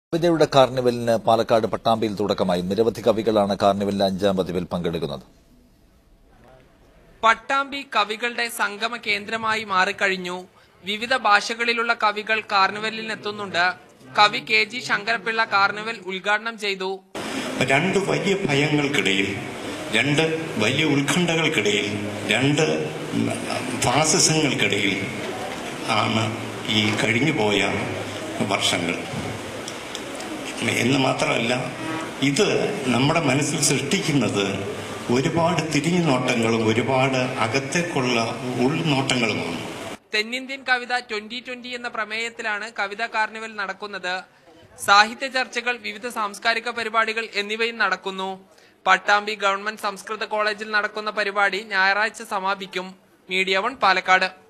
കവിതയുടെ കാർണിവലിന് പാലക്കാട് പട്ടാമ്പിയിൽ തുടക്കമായി നിരവധി കവികളാണ് കാർണിവലിന്റെ അഞ്ചാം പതിപ്പിൽ പങ്കെടുക്കുന്നത് പട്ടാമ്പി കവികളുടെ സംഗമ കേന്ദ്രമായി മാറിക്കഴിഞ്ഞു വിവിധ ഭാഷകളിലുള്ള കവികൾ കാർണിവലിൽ എത്തുന്നുണ്ട് കവി കെ ജി ശങ്കരപിള്ള കാർണിവൽ ഉദ്ഘാടനം ചെയ്തു രണ്ട് വലിയ ഭയങ്ങൾക്കിടയിൽ രണ്ട് വലിയ ഉത്കണ്ഠകൾക്കിടയിൽ രണ്ട് ഫാസിസങ്ങൾക്കിടയിൽ ആണ് ഈ കഴിഞ്ഞുപോയ വർഷങ്ങൾ എന്ന് മാത്രമല്ല ഇത് നമ്മുടെ മനസ്സിൽ സൃഷ്ടിക്കുന്നത് ഒരുപാട് തിരിഞ്ഞു നോട്ടങ്ങളും ഒരുപാട് അകത്തേക്കുള്ള ഉൾനോട്ടങ്ങളുമാണ് തെന്നിന്ത്യൻ കവിത ട്വന്റി ട്വന്റി എന്ന പ്രമേയത്തിലാണ് കവിതാ കാർണിവൽ നടക്കുന്നത് സാഹിത്യ ചർച്ചകൾ വിവിധ സാംസ്കാരിക പരിപാടികൾ എന്നിവയും നടക്കുന്നു പട്ടാമ്പി ഗവൺമെന്റ് സംസ്കൃത കോളേജിൽ നടക്കുന്ന പരിപാടി ഞായറാഴ്ച സമാപിക്കും മീഡിയ വൺ പാലക്കാട്